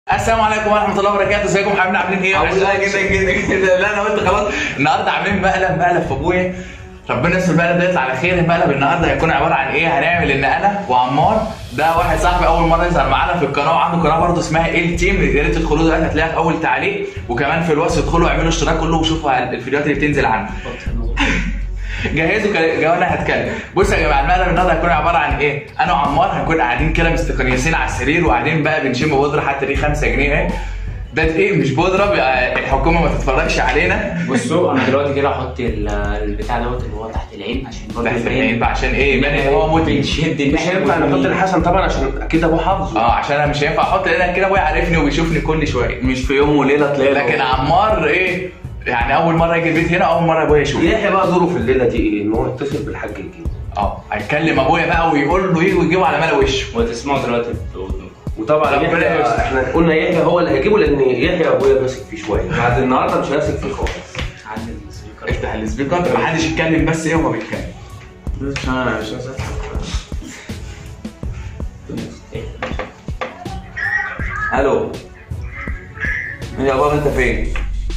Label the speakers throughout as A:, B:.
A: السلام عليكم ورحمه الله وبركاته ازيكم حبايبنا عاملين ايه وحشنا جدا جدا جدا لا انا وانت خلاص النهارده عاملين مقلب مقلب في ابويا ربنا يستر المقلب ده يطلع على خير المقلب النهارده هيكون عباره عن ايه هنعمل ان انا وعمار ده واحد صاحبي اول مره يظهر معانا في القناه وعنده قناه برضه اسمها ال تيم يا ريت تدخلوا دلوقتي هتلاقيها في اول تعليق وكمان في الوصف ادخلوا اعملوا اشتراك كله وشوفوا الفيديوهات اللي بتنزل عنه جهزوا كل- جو انا هتكلم بصوا يا جماعه المقلب النهارده هيكون عباره عن ايه انا وعمار هنكون قاعدين كده مستقنيسين على السرير وقاعدين بقى بنشم بودره حتى دي 5 جنيه اهي ده ايه مش بودره بقى الحكومه ما تتفرجش علينا
B: بصوا انا دلوقتي كده احط ال- البتاع دوت اللي هو تحت العين عشان برضه
A: تحت
B: يبين-
A: العين بقى عشان ايه يبان ان هو مدمن
B: بنشد
C: مش هينفع نحط الحسن طبعا عشان اكيد ابوه حافظه
A: اه عشان انا مش هينفع احط لان كده ابويا عارفني وبيشوفني كل شويه
C: مش في يوم وليله تلاقي
A: لكن عمار ايه يعني اول مره يجي البيت هنا اول مره ابويا يشوفني
C: يحيى بقى دوره في الليله دي ايه؟ ان هو يتصل بالحاج الجديد
A: اه هيكلم ابويا بقى ويقول له ايه ويجيبه على ملا وشه
B: وتسمعوا دلوقتي بودنكم.
C: وطبعا
A: ربنا
C: يحيى
A: يستر.
C: احنا قلنا يحيى هو اللي هيجيبه لان يحيى ابويا ماسك فيه شويه بعد النهارده مش هيمسك فيه خالص
B: عندي السبيكر
A: افتح السبيكر محدش يتكلم بس ايه وهو بيتكلم
C: مش انا مش
A: الو يا بابا انت فين؟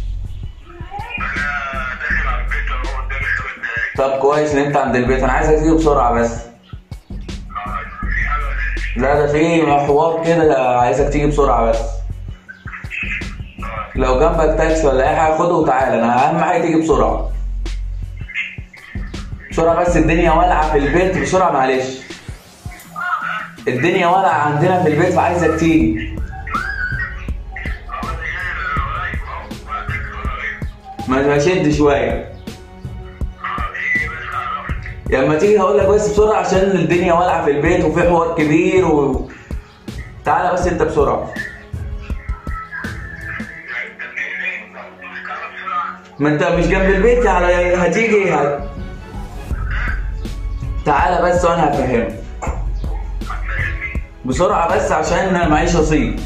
A: طب كويس ان انت عند البيت انا عايزك تيجي بسرعه بس لا ده في حوار كده عايزك تيجي بسرعه بس لو جنبك تاكسي ولا اي حاجه خده وتعالى انا اهم حاجه تيجي بسرعه بسرعه بس الدنيا والعه في البيت بسرعه معلش الدنيا والعه عندنا في البيت فعايزك تيجي ما ما شد شويه لما تيجي هقول لك بس بسرعه عشان الدنيا والعه في البيت وفي حوار كبير و... تعالى بس انت بسرعه ما انت مش جنب البيت على هتيجي هت... تعالى بس وانا هفهمك بسرعه بس عشان انا معيش رصيد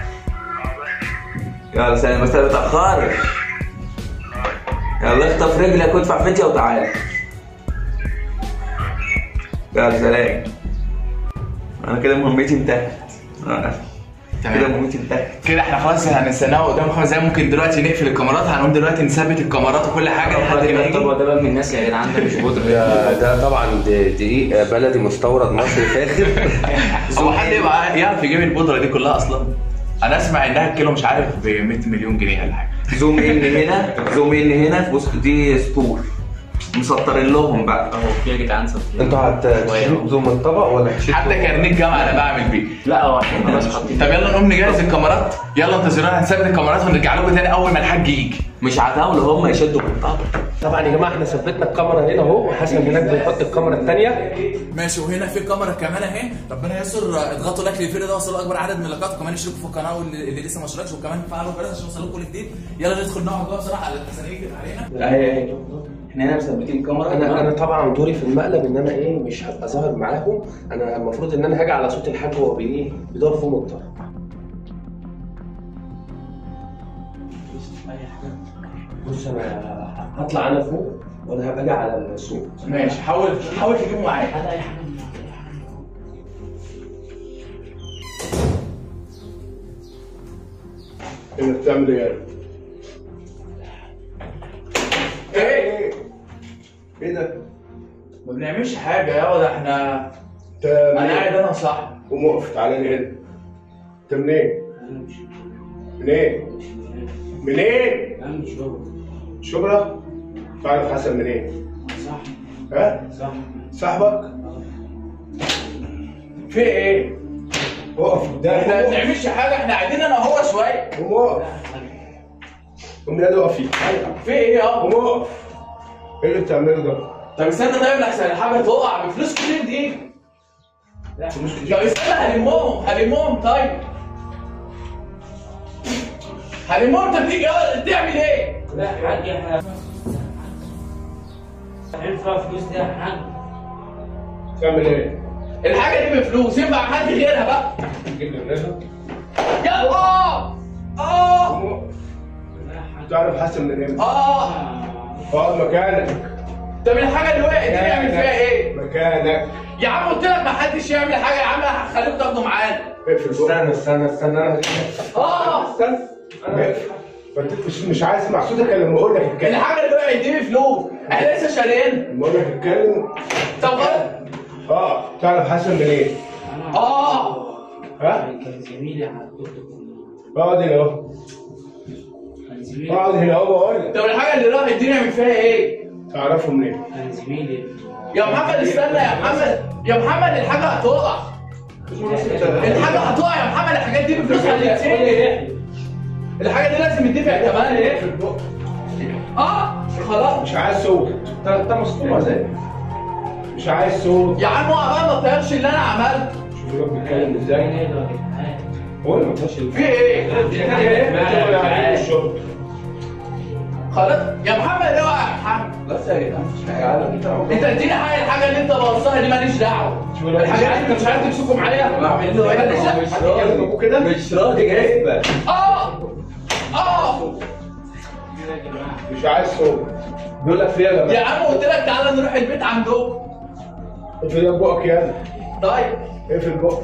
A: يلا سلام بس ما تتاخرش يلا اخطف رجلك وادفع فدية وتعالى يلا سلام انا كده مهمتي انتهت آه. كده مهمتي انتهت كده احنا خلاص هنستناه قدام خمس دقايق ممكن دلوقتي نقفل الكاميرات هنقوم دلوقتي نثبت الكاميرات وكل حاجه لحد ما
B: طب هو
A: يجي
B: ده بقى من الناس يا جدعان ده مش بودره
D: ده طبعا دقيق بلدي مستورد مصري فاخر
A: هو حد يبقى يعرف يجيب البودره دي كلها اصلا انا اسمع انها الكيلو مش عارف ب 100 مليون جنيه ولا حاجه
C: زوم ان هنا زوم ان هنا بص دي سطور مسطرين لهم بقى
B: اهو في يا جدعان صفر
D: انتوا هتشيلوا زوم الطبق ولا هتشيلوا
A: حتى كارنيه الجامعه انا بعمل بيه
B: لا هو احنا خلاص حاطين
A: طب يلا نقوم نجهز الكاميرات يلا انتظرونا هنثبت الكاميرات ونرجع لكم تاني اول ما الحاج يجي
C: مش عتاوله هم يشدوا بالطبع
E: طبعا يا جماعه احنا ثبتنا الكاميرا هنا اهو وحسن هناك بيحط الكاميرا الثانيه
A: ماشي وهنا في كاميرا كمان اهي ربنا يستر اضغطوا لايك للفيديو ده وصلوا اكبر عدد من اللايكات وكمان اشتركوا في القناه واللي اللي لسه ما اشتركش وكمان فعلوا الجرس عشان يوصلوا كل جديد يلا ندخل نقعد جوه بصراحه على الحسن يجي علينا
C: اهي اهي احنا هنا مثبتين الكاميرا
E: انا انا طبعا دوري في المقلب ان انا ايه مش هبقى ظاهر معاهم انا المفروض ان انا هاجي على صوت الحاج وهو بايه بيدور فوق الطرف بص انا هطلع انا فوق وانا هبقى اجي على الصوت
A: ماشي حاول حاول تجيبه معايا
F: انت بتعمل ايه؟
A: ايه
F: ايه ده؟
A: ما بنعملش حاجه يا ده احنا
F: انت
A: انا قاعد
F: منين؟
A: انا وصاحبي
F: قوم اقف تعالى لي هنا انت منين؟ منين؟ منين؟ شبرا؟ تعرف حسن منين؟
B: صح
F: ها؟
B: صح
F: صاحبك؟
A: في ايه
F: اقف قدام
A: احنا ما
F: قوم
A: بنعملش حاجه احنا قاعدين انا وهو شويه
F: قوم اقف قوم نادي اقف فيك
A: في ايه يا
F: قوم اقف ايه اللي بتعمله ده؟
A: طب استنى طيب لحسن الحاجه تقع بفلوس كتير دي
F: فلوس
A: طب
F: كتير
A: استنى هلمهم هلمهم طيب هلمهم انت بتيجي تعمل ايه؟
B: لا حاج احنا هندفع فلوس دي يا حاج
F: تعمل ايه؟
A: الحاجه دي بفلوس ينفع حد غيرها بقى
F: تجيب لي الرزق
A: يا اه اه
F: قوم اقف تعرف حسن من امتى؟
A: اه
F: اقعد مكانك
A: طب الحاجه اللي وقعت دي نعمل فيها ايه؟
F: مكانك
A: يا عم قلت لك ما حدش يعمل حاجه يا عم هخليكم تاخدوا معانا
F: اقفل بقك
E: استنى استنى استنى انا
A: اه
E: استنى
F: اقفل. ما انت مش مش عايز اسمع صوتك الا لما اقول لك اتكلم
A: الحاجه اللي وقعت دي بفلوس احنا لسه شاريين
F: لما اقول لك اتكلم
A: طب غلط.
F: اه تعرف حسن منين؟
A: اه
F: ها؟
B: كان زميلي على الدكتور
F: اقعد هنا اهو
B: كان زميلي
F: اقعد هنا اهو بقول لك
A: طب الحاجه اللي راحت دي نعمل فيها ايه؟
F: تعرفه منين؟
B: كان زميلي
A: يا محمد استنى يا محمد يا محمد الحاجه هتقع الحاجه هتقع يا محمد الحاجات دي بفلوس هتتسيب الحاجه دي لازم يدفع كمان ايه؟
F: اقفل بقك
A: اه خلاص
F: مش عايز صوت
E: انت انت مصطوع ازاي؟
F: مش عايز صوت
A: يا عم اوعى بقى ما تطيرش اللي انا عملته
F: شوف الواد بيتكلم ازاي هو اللي ما فيهاش
A: في ايه؟
F: الشغل
A: خلاص يا محمد اوعى يا محمد
E: بس يا جدعان مش حاجه عادة انت
A: انت اديني حاجه الحاجه اللي انت بوظتها دي ماليش دعوه الحاجه اللي انت مش عارف تمسكهم عليها
E: بعمل له ايه؟
A: ماليش
E: مش
A: دعوة.
E: راضي كده مش راضي جايبك
A: اه اه
F: مش عايز صوت
E: بيقول لك فيها يا
A: يا
E: جماعه
A: عم قلت لك تعالى نروح البيت عندهم
F: اقفل بقك يلا
A: طيب
F: اقفل بقك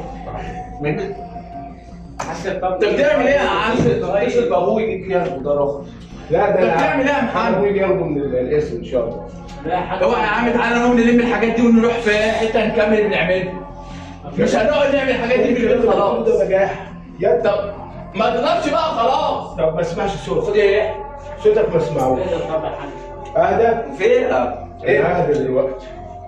A: انت بتعمل ايه يا عم؟
E: اتصل بابوه يجيب كده وده رخص
F: لا ده
A: انت بتعمل ايه يا محمد؟
F: محمد ياخده من ال- الاسم ان شاء الله
A: اوعى يا عم تعالى نقوم نلم الحاجات دي ونروح في حته نكمل اللي بنعمله مش هنقعد نعمل الحاجات دي في البيت خلاص
F: ده نجاح يا
A: طب ما تضربش بقى خلاص
F: طب ما اسمعش الصوت
A: خد ايه؟
F: صوتك ما اسمعوش اهدى
E: فيها
F: ايه اهدى دلوقتي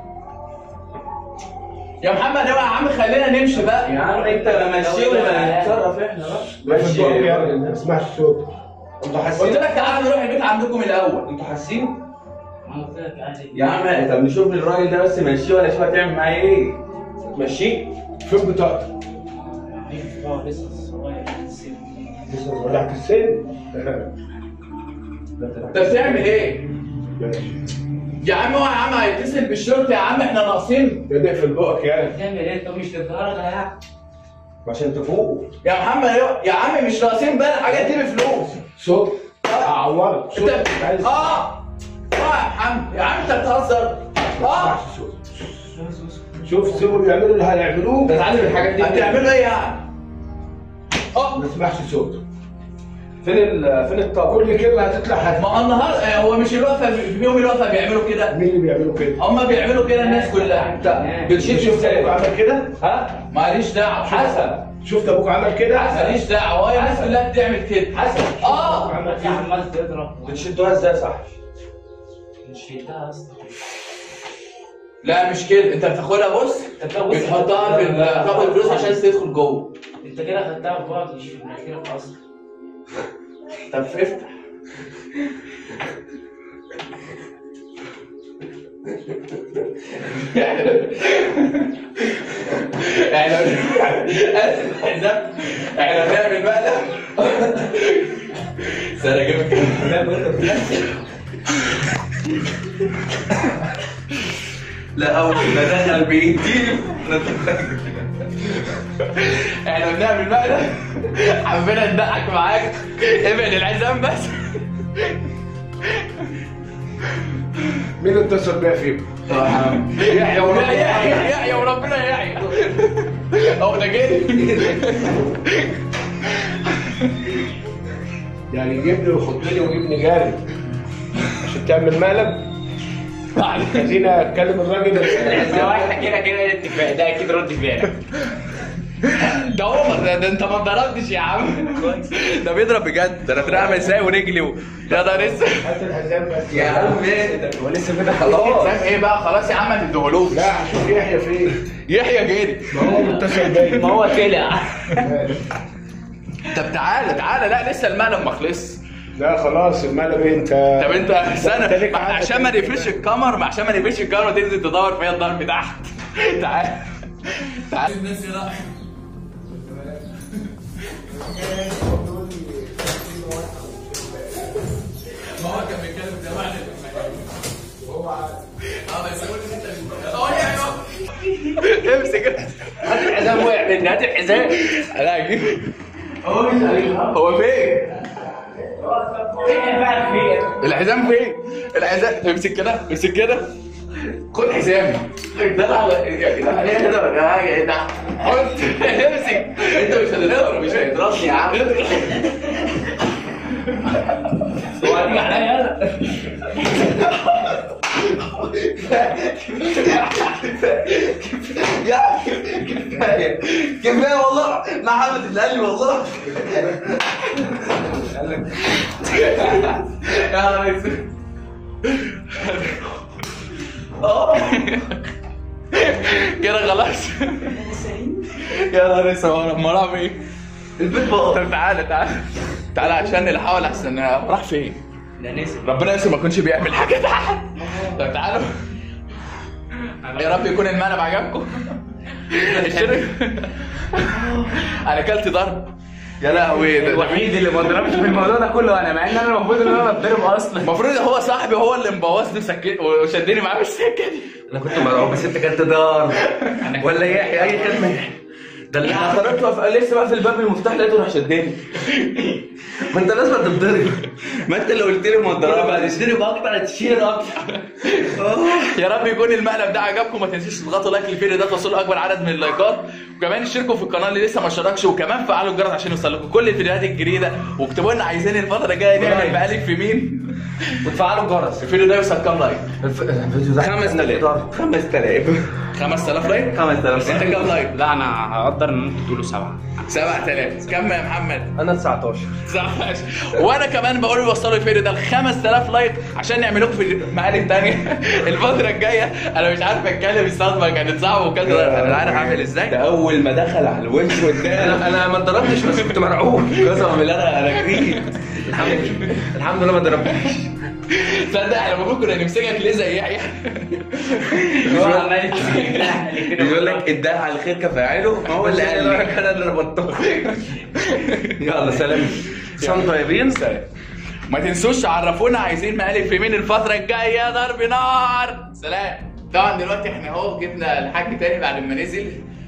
A: يا محمد اوعى يا عم خلينا نمشي بقى
E: يا عم انت لا ماشي ولا نتصرف احنا بقى
F: اقفل بقك يلا ما اسمعش الصوت
E: انتوا
A: قلت
E: حاسين
A: لك تعالى نروح البيت عندكم الاول
E: انتوا حاسين يا عم طب نشوف الراجل ده بس ماشي ولا شوف هتعمل معاه ايه ماشي
F: فين بطاقتك؟ تحت السن
A: انت بتعمل ايه؟
F: ماشي
A: يا عم اوعى يا عم هيتصل بالشرطه يا عم احنا ناقصين
F: يا اقفل بقك يلا
B: تعمل ايه انت مش للدرجه يعني
E: عشان تفوقوا
A: يا محمد يا عم مش ناقصين بقى الحاجات دي بفلوس
F: صوت اعورك صوت
A: انت
F: مش عايز
A: اه اه يا محمد يا عم انت بتهزر اه
F: اسمعش الصوت شوف سيبوا يعملوا اللي هيعملوه
E: تتعلم الحاجات دي
A: هتعملوا ايه يعني؟ اه
F: ما اسمعش صوت
E: فين ال فين الطاقه
F: كل كلمه هتطلع هت...
A: ما هو النهار آه، هو مش الوقفه في يوم الوقفه بيعملوا كده
F: مين اللي بيعملوا كده؟
A: هم بيعملوا كده الناس كلها
E: انت
A: بتشيل
F: شفت ابوك عمل كده؟
E: ها
A: ماليش دعوه
E: حسن
F: شفت ابوك عمل كده؟
A: ماليش دعوه هي الناس كلها بتعمل كده
E: حسن
A: اه
F: عمل
B: يا
F: كده
B: عمال تضرب
E: بتشدوها ازاي صح
B: مش شدها اصلا
A: لا مش كده انت بتاخدها بص
B: انت كده بص
A: بتحطها في ال- تاخد الفلوس عشان تدخل جوه
B: انت كده خدتها في بعض مش في مناخيرك اصلا
A: طب افتح احنا احنا احنا بنعمل مقلب سنة اجيب لا اول ما دخل بيجيب احنا بنعمل مقلب حبينا نضحك معاك ابعد العزام بس
F: مين اللي اتصل بيا فيكم؟
A: يحيى وربنا يحيى يحيى وربنا يحيى هو ده جري
F: يعني يجيبني ويحطني ويجيبني جاري عشان تعمل مقلب خلينا اتكلم الراجل
B: واحد كده كده اتفاق ده اكيد رد فعلك
A: ده عمر ده, ده انت ما ضربتش يا عم ده بيضرب بجد ده انا اترمى ازاي ورجلي و... يا ده لسه
F: هات الحزام بس
E: يا عم هو لسه كده خلاص
A: فاهم ايه بقى خلاص يا عم ما تديهولوش
F: لا هشوف يحيى فين
A: يحيى جري
F: ما هو متصل بيا
B: ما هو طلع
F: ماشي.
A: طب تعالى تعالى لا لسه المقلب ما خلصش
F: لا خلاص المقلب ايه انت
A: طب انت
F: انت
A: استنى
F: ليك
A: ما-
F: عادة
A: عشان ما
F: كده.
A: نقفلش الكاميرا ما عشان ما نقفلش الكاميرا تنزل تدور فيها الضرب تحت تعالى تعالى الناس لا ما هو كان بيتكلم زي ما اه بس قول لي انت اه يا امسك
B: هات الحزام وقع مني هات الحزام
A: لا اجيب هو فين؟ هو فين؟ الحزام فين؟ الحزام امسك كده امسك كده خد حزامي ده لا يا جدعان ايه كده ولا حاجه ايه ده قلت امسك انت مش هتقدر مش هيضربني يا عم
B: هو هتيجي عليا انا
C: يا كفايه كفايه والله محمد اللي قال لي والله
A: يا نهار اسود كده خلاص يا نهار اسود ما راح فين؟
C: البيت بقى
A: طب تعالى تعالى تعالى عشان نحاول احسن راح فين؟
B: ده نسي
A: ربنا يستر ما يكونش بيعمل حاجه تحت طب تعالوا يا رب يكون المقلب عجبكم اشترك انا اكلت ضرب يا لهوي ده- ده
B: الوحيد اللي ما ضربش في الموضوع ده كله انا مع ان انا المفروض ان انا اتضرب اصلا
A: المفروض هو صاحبي هو اللي مبوظني وسكت وشدني معاه بالسكه دي
C: انا كنت مرعوب بس انت كنت دار ولا يحيى اي خدمه يحيى ده اللي حضرتك واقف لسه بقى في الباب المفتاح لقيته راح شدني ما انت لازم تتضرب ما انت اللي قلت لي ما تضربها هتشتري باكتر هتشيل اكتر
A: يا رب يكون المقلب ده عجبكم ما تنسيش تضغطوا لايك للفيديو ده توصلوا اكبر عدد من اللايكات وكمان اشتركوا في القناه اللي لسه ما اشتركش وكمان فعلوا الجرس عشان يوصل لكم كل الفيديوهات الجديده واكتبوا لنا عايزين الفتره الجايه نعمل مقالب في مين
C: وتفعلوا الجرس
A: الفيديو ده يوصل كام لايك
C: الفيديو ده 5000 5000
A: 5000 لايك
C: 5000
A: انت كام لايك
B: لا انا هقدر ان انتوا تقولوا سبعه
A: 7000 كم يا محمد
E: انا 19
A: 19 وانا كمان بقول يوصلوا الفيديو ده ل 5000 لايك عشان نعمل لكم في مقالب تانية الفتره الجايه انا مش عارف اتكلم الصدمه كانت صعبه وكذا انا عارف اعمل
C: ده
A: ازاي
C: اول ما دخل على الوش والتاني انا انا ما اتضربتش بس كنت مرعوب قسما بالله انا انا جريت الحمد لله الحمد لله ما ضربتش
A: تصدق احنا المفروض كنا نمسكك ليه زي يحيى
B: هو عمال يتفتح
C: بيقول لك اداها على الخير كفاعله ما هو اللي قال لك انا اللي ربطته يلا سلام سلام طيبين
A: سلام ما تنسوش تعرفونا عايزين مقالب في مين الفترة الجاية ضرب نار سلام طبعا دلوقتي احنا اهو جبنا الحاج تاني بعد ما نزل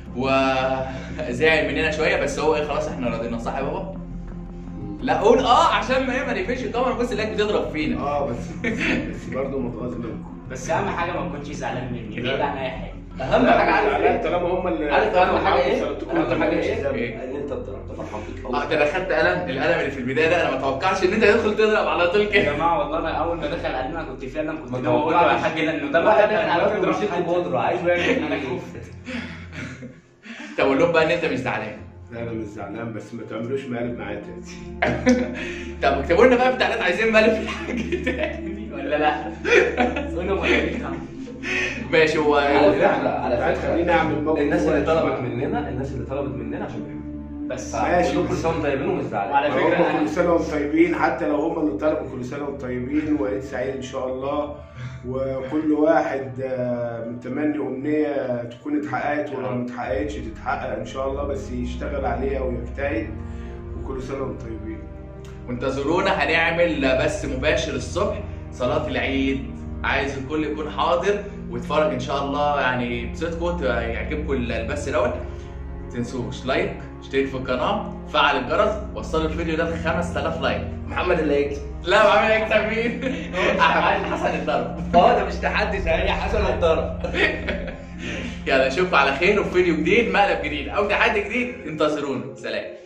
A: وزعل مننا شوية بس هو ايه خلاص احنا راضينا صح يا بابا؟ لا قول اه عشان ما ايه ما نقفلش الكاميرا بس اللي بتضرب فينا
F: اه بس بس برضه متغاظ منكم
B: بس اهم حاجه ما تكونش زعلان مني بعيد عن اي حاجه
A: اهم حاجة عارف
F: زعلان
A: ايه؟
F: طالما هم اللي
A: عارف اهم حاجة ايه؟
F: سألتكم
A: اهم حاجة
F: مش
A: ايه؟
F: ذنب.
A: ايه؟
E: ان انت اتضربت فرحان بيك
A: اه ده انا خدت قلم القلم اللي في البداية ده انا ما اتوقعش ان انت تدخل تضرب على طول
B: يا
A: كده
B: جماعه والله انا اول ما دخل قال لنا كنت فعلا كنت
E: ما
B: ناوي اقول له يا
E: توقعتش.
B: حاج لانه ده
E: واحد
B: واحد
E: داخل على
B: انا
E: واحد ومشيت بودره عايزه يعمل
B: انا
E: ايه؟
B: خفت
A: طب قول لهم بقى ان انت مش زعلان
F: لا انا مش زعلان بس ما تعملوش مقالب معايا تاني
A: طب اكتبوا لنا بقى في التعليقات عايزين مقلب في الحاجة تاني ولا لا؟
B: قولوا ما يجيش
A: ماشي هو
E: على فكره على
F: تعال
E: فكره
F: خليني اعمل موقف
E: الناس اللي
F: كويس.
E: طلبت مننا الناس اللي طلبت مننا عشان بيحبوا
B: بس
F: ماشي.
E: كلهم كل سنه وانتم طيبين ومش
B: وعلى
E: زعلانين
B: فكرة
F: هم
B: أنا-
F: كل سنه وانتم طيبين حتى لو هم اللي طلبوا كل سنه وانتم طيبين وعيد سعيد ان شاء الله وكل واحد آه، متمني امنيه تكون اتحققت ولو ما اتحققتش تتحقق ان شاء الله بس يشتغل عليها ويجتهد وكل سنه وانتم طيبين
A: وانتظرونا هنعمل بث مباشر الصبح صلاة العيد عايز الكل يكون حاضر ويتفرج ان شاء الله يعني بصدقوا يعجبكم البث دوت تنسوش لايك اشترك في القناة فعل الجرس وصلوا الفيديو ده ل 5000 لايك
E: محمد اللي هيكسب
A: لا بعمل يكسب مين؟ احمد حسن الضرب
E: اه ده مش تحدي هي حسن وطرب
A: يلا نشوفكم على خير وفي فيديو جديد مقلب جديد او تحدي جديد انتظرونا سلام